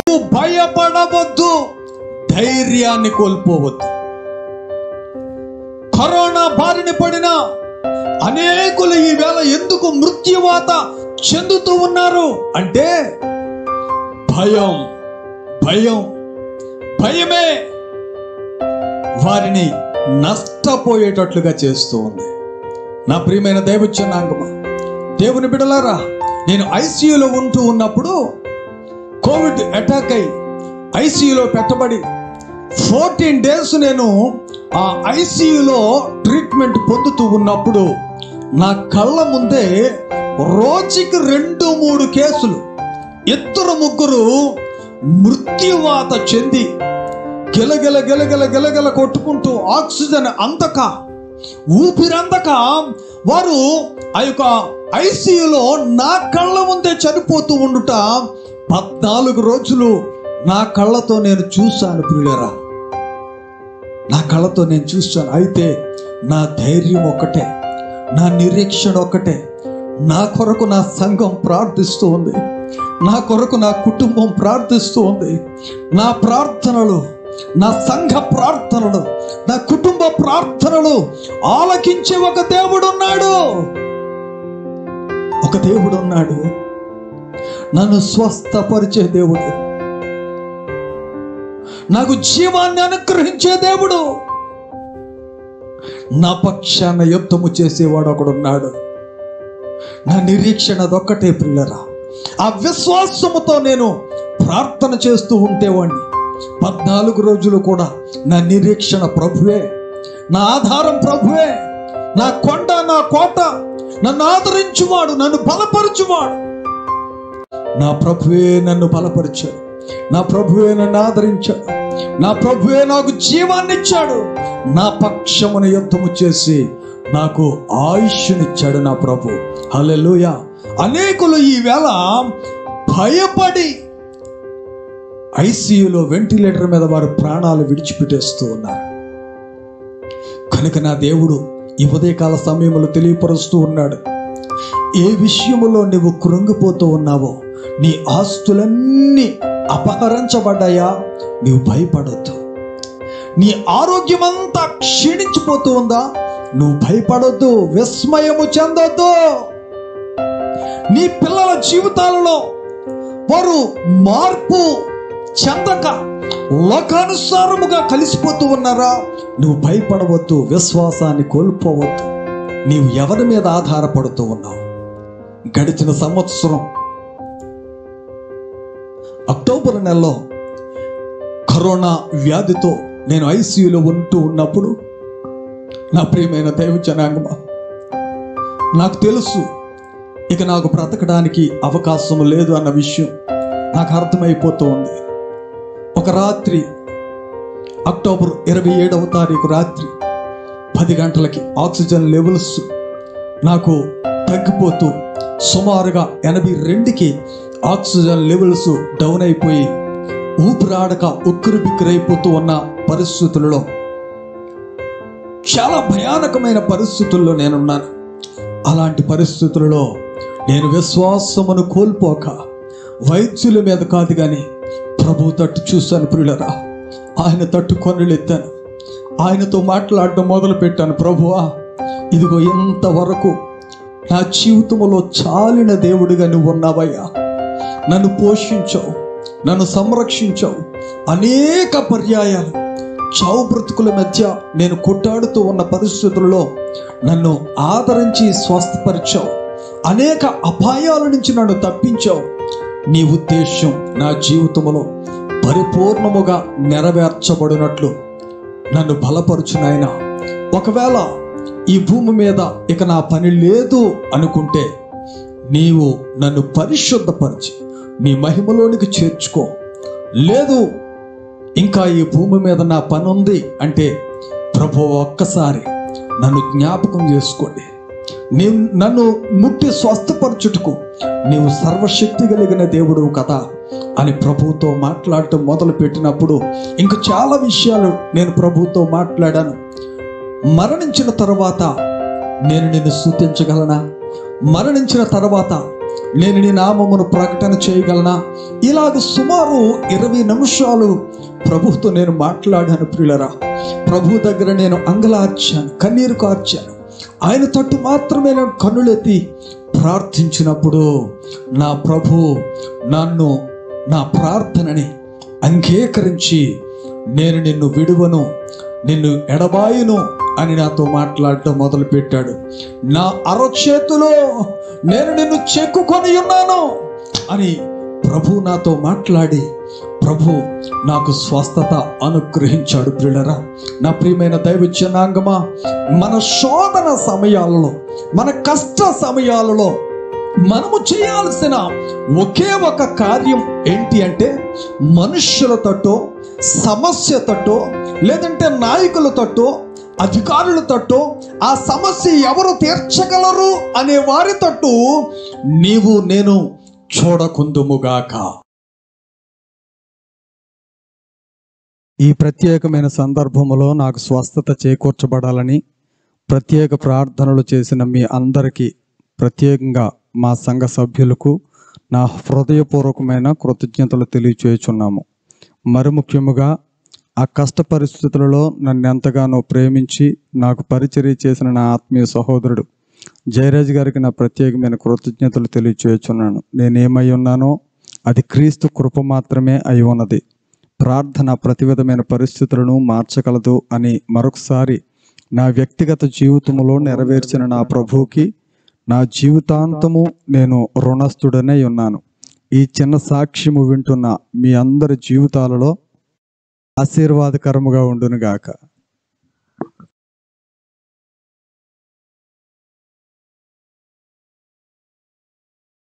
నువ్వు భయపడవద్దు ధైర్యాన్ని కోల్పోవద్దు కరోనా బారిన పడిన అనేకులు ఈ వేళ ఎందుకు మృత్యువాత చెందుతూ ఉన్నారు అంటే భయం భయం భయమే వారిని నష్టపోయేటట్లుగా చేస్తూ ఉంది నా ప్రియమైన దైవచనాంగమా దేవుని బిడలారా నేను ఐసీయూలో ఉంటూ ఉన్నప్పుడు కోవిడ్ అటాక్ అయి ఐసీయూలో పెట్టబడి ఫోర్టీన్ డేస్ నేను ఆ ఐసీయూలో ట్రీట్మెంట్ పొందుతూ ఉన్నప్పుడు నా కళ్ళ ముందే రోజుకి రెండు మూడు కేసులు ఇద్దరు ముగ్గురు మృత్యువాత చెంది గిలగిల గిలగిల గిలగిల కొట్టుకుంటూ ఆక్సిజన్ అందక ఊపిరందక వారు ఆ యొక్క ఐసీయూలో నా కళ్ళ ముందే చనిపోతూ ఉండుట పద్నాలుగు రోజులు నా కళ్ళతో నేను చూశాను ప్రియులరా నా కళ్ళతో నేను చూశాను అయితే నా ధైర్యం ఒక్కటే నా నిరీక్షణ ఒక్కటే నా కొరకు నా సంఘం ప్రార్థిస్తూ ఉంది నా కొరకు నా కుటుంబం ప్రార్థిస్తూ ఉంది నా ప్రార్థనలు నా సంఘ ప్రార్థనలు నా కుటుంబ ప్రార్థనలు ఆలకించే ఒక దేవుడు ఉన్నాడు ఒక దేవుడు ఉన్నాడు నన్ను స్వస్థపరిచే దేవుడు నాకు జీవాన్ని అనుగ్రహించే దేవుడు నా పక్షాన యుద్ధము చేసేవాడు ఒకడున్నాడు నా నిరీక్షణ అదొక్కటే పిల్లరా ఆ విశ్వాసముతో నేను ప్రార్థన చేస్తూ ఉంటేవాడిని పద్నాలుగు రోజులు కూడా నా నిరీక్షణ ప్రభువే నా ఆధారం ప్రభువే నా కొండ నా కోట నన్ను ఆదరించువాడు నన్ను బలపరచువాడు నా ప్రభువే నన్ను బలపరిచాడు నా ప్రభువే నన్ను ఆదరించాడు నా ప్రభువే నాకు జీవాన్ని ఇచ్చాడు నా పక్షమున యుద్ధము చేసి నాకు ఆయుష్నిచ్చాడు నా ప్రభు హల్లెలూయా అనేకులు ఈ వేళ భయపడి ఐసీయూలో వెంటిలేటర్ మీద వారు ప్రాణాలు విడిచిపెట్టేస్తూ ఉన్నారు కనుక నా దేవుడు ఈ ఉదయకాల సమయంలో తెలియపరుస్తూ ఉన్నాడు ఏ విషయములో నువ్వు కృంగిపోతూ ఉన్నావో నీ ఆస్తులన్నీ అపహరించబడ్డాయా నీవు భయపడొద్దు నీ ఆరోగ్యమంతా క్షీణించిపోతూ ఉందా నువ్వు భయపడొద్దు విస్మయము చెందొద్దు నీ పిల్లల జీవితాలలో వారు మార్పు చెందక లోకానుసారముగా కలిసిపోతూ ఉన్నారా నువ్వు భయపడవద్దు విశ్వాసాన్ని కోల్పోవద్దు నీవు ఎవరి మీద ఆధారపడుతూ ఉన్నావు గడిచిన సంవత్సరం అక్టోబర్ నెలలో కరోనా వ్యాధితో నేను ఐసీయూలో ఉంటూ ఉన్నప్పుడు నా ప్రియమైన దైవ జనాంగమా నాకు తెలుసు ఇక నాకు బ్రతకడానికి అవకాశం లేదు అన్న విషయం నాకు అర్థమైపోతూ ఉంది ఒక రాత్రి అక్టోబర్ ఇరవై ఏడవ తారీఖు రాత్రి పది గంటలకి ఆక్సిజన్ లెవెల్స్ నాకు తగ్గిపోతూ సుమారుగా ఎనభై రెండుకి ఆక్సిజన్ లెవెల్స్ డౌన్ అయిపోయి ఊపిరాడక ఉక్కిరి బిక్కిరైపోతూ ఉన్న పరిస్థితులలో చాలా భయానకమైన పరిస్థితుల్లో నేనున్నాను అలాంటి పరిస్థితులలో నేను విశ్వాసమును కోల్పోక వైద్యుల మీద కాదు కానీ ప్రభు తట్టు చూశాను ప్రియులరా ఆయన తట్టు కొన్నులెత్తాను ఆయనతో మాట్లాడడం మొదలు పెట్టాను ప్రభువా ఇదిగో ఇంతవరకు నా జీవితంలో చాలిన దేవుడిగా నువ్వు ఉన్నావయ్యా నన్ను పోషించావు నన్ను సంరక్షించావు అనేక పర్యాయాలు చావు బ్రతుకుల మధ్య నేను కొట్టాడుతూ ఉన్న పరిస్థితుల్లో నన్ను ఆదరించి స్వస్థపరిచావు అనేక అపాయాల నుంచి నన్ను తప్పించావు నీ ఉద్దేశం నా జీవితంలో పరిపూర్ణముగా నెరవేర్చబడినట్లు నన్ను బలపరుచు నాయనా ఒకవేళ ఈ భూమి మీద ఇక నా పని లేదు అనుకుంటే నీవు నన్ను పరిశుద్ధపరిచి నీ మహిమలోనికి చేర్చుకో లేదు ఇంకా ఈ భూమి మీద నా పని ఉంది అంటే ప్రభు ఒక్కసారి నన్ను జ్ఞాపకం చేసుకోండి నీవు నన్ను ముట్టి స్వస్థపరచుటకు నీవు సర్వశక్తి కలిగిన దేవుడు కదా అని ప్రభువుతో మాట్లాడటం మొదలు పెట్టినప్పుడు ఇంక చాలా విషయాలు నేను ప్రభువుతో మాట్లాడాను మరణించిన తర్వాత నేను నిన్ను స్థుతించగలనా మరణించిన తర్వాత నేను నీ నామమును ప్రకటన చేయగలనా ఇలాగ సుమారు ఇరవై నిమిషాలు ప్రభుతో నేను మాట్లాడాను ప్రియులరా ప్రభు దగ్గర నేను అంగలార్చాను కన్నీరు కార్చాను ఆయన తట్టు మాత్రమే నేను కన్నులెత్తి ప్రార్థించినప్పుడు నా ప్రభు నన్ను నా ప్రార్థనని అంగీకరించి నేను నిన్ను విడువను నిన్ను ఎడబాయును అని నాతో మాట్లాడటం మొదలుపెట్టాడు నా అరచేతిలో నేను నిన్ను చెక్కుకొని ఉన్నాను అని ప్రభు నాతో మాట్లాడి ప్రభు నాకు స్వస్థత అనుగ్రహించాడు ప్రియులరా నా ప్రియమైన దైవ జనాంగమా మన శోధన సమయాలలో మన కష్ట సమయాలలో మనము చేయాల్సిన ఒకే ఒక కార్యం ఏంటి అంటే మనుష్యుల తట్టో సమస్య తట్టో లేదంటే నాయకుల తట్టో అధికారుల తట్టో ఆ సమస్య ఎవరు తీర్చగలరు అనే వారి తట్టు నీవు నేను చూడకుందుముగాక ఈ ప్రత్యేకమైన సందర్భములో నాకు స్వస్థత చేకూర్చబడాలని ప్రత్యేక ప్రార్థనలు చేసిన మీ అందరికీ ప్రత్యేకంగా మా సంఘ సభ్యులకు నా హృదయపూర్వకమైన కృతజ్ఞతలు తెలియచేయుచున్నాము మరి ముఖ్యముగా ఆ కష్ట పరిస్థితులలో నన్ను ఎంతగానో ప్రేమించి నాకు పరిచర్య చేసిన నా ఆత్మీయ సహోదరుడు జయరాజ్ గారికి నా ప్రత్యేకమైన కృతజ్ఞతలు తెలియచేయుచున్నాను నేనేమై ఉన్నానో అది క్రీస్తు కృప మాత్రమే అయి ఉన్నది ప్రార్థన ప్రతి విధమైన పరిస్థితులను మార్చగలదు అని మరొకసారి నా వ్యక్తిగత జీవితంలో నెరవేర్చిన నా ప్రభువుకి నా జీవితాంతము నేను రుణస్థుడనై ఉన్నాను ఈ చిన్న సాక్ష్యము వింటున్న మీ అందరి జీవితాలలో ఆశీర్వాదకరముగా ఉండునుగాక